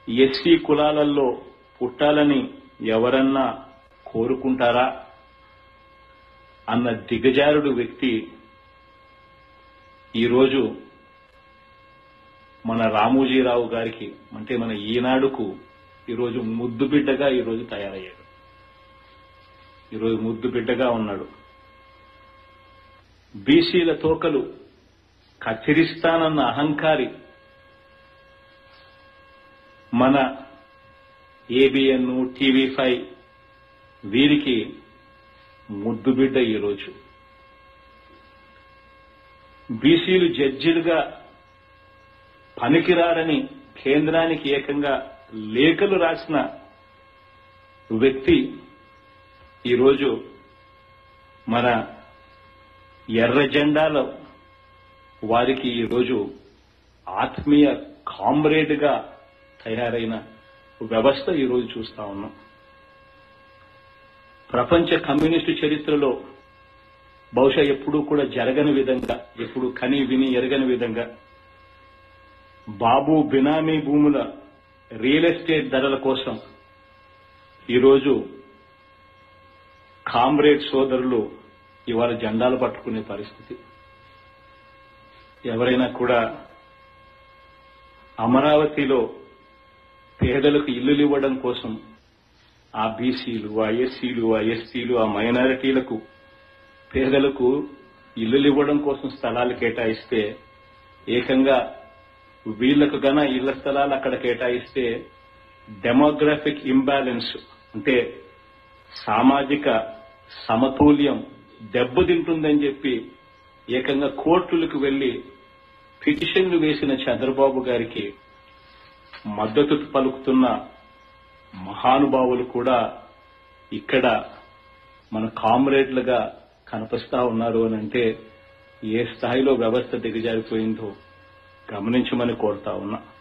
SC కులాలలో పుట్టాలని ఎవరన్నా కోరుకుంటారా అన్న దిగజారుడు వ్యక్తి ఈరోజు మన రామోజీరావు గారికి అంటే మన ఈనాడుకు ఈరోజు ముద్దు బిడ్డగా ఈరోజు తయారయ్యాడు ఈరోజు ముద్దు బిడ్డగా ఉన్నాడు బీసీల తోకలు కత్తిరిస్తానన్న అహంకారి మన ఏబిఎన్ టీవీ ఫైవ్ వీరికి ముద్దు బిడ్డ ఈరోజు బీసీలు జడ్జిలుగా పనికిరారని కేంద్రానికి ఏకంగా లేఖలు రాసిన వ్యక్తి ఈరోజు మన ఎర్ర జెండాలో వారికి ఈరోజు ఆత్మీయ కామ్రేడ్గా తయారైన వ్యవస్థ ఈరోజు చూస్తా ఉన్నాం ప్రపంచ కమ్యూనిస్టు చరిత్రలో బహుశా ఎప్పుడూ కూడా జరగని విధంగా ఎప్పుడు కని విని ఎరగని విధంగా బాబు బినామీ భూముల రియల్ ఎస్టేట్ ధరల కోసం ఈరోజు కామ్రేడ్ సోదరులు ఇవాళ జెండాలు పట్టుకునే పరిస్థితి ఎవరైనా కూడా అమరావతిలో పేదలకు ఇల్లులు ఇవ్వడం కోసం ఆ బీసీలు ఆ ఎస్సీలు ఆ ఎస్టీలు ఆ మైనారిటీలకు పేదలకు ఇల్లులు ఇవ్వడం కోసం స్థలాలు కేటాయిస్తే ఏకంగా వీళ్లకు గన ఇళ్ల స్థలాలు అక్కడ కేటాయిస్తే డెమోగ్రాఫిక్ ఇంబ్యాలెన్స్ అంటే సామాజిక సమతుల్యం దెబ్బతింటుందని చెప్పి ఏకంగా కోర్టులకు వెళ్లి పిటిషన్లు వేసిన చంద్రబాబు గారికి మద్దతు పలుకుతున్న మహానుభావులు కూడా ఇక్కడ మన కామ్రేడ్లుగా కనిపిస్తా ఉన్నారు అని అంటే ఏ స్థాయిలో వ్యవస్థ దిగజారిపోయిందో గమనించమని కోరుతా ఉన్నా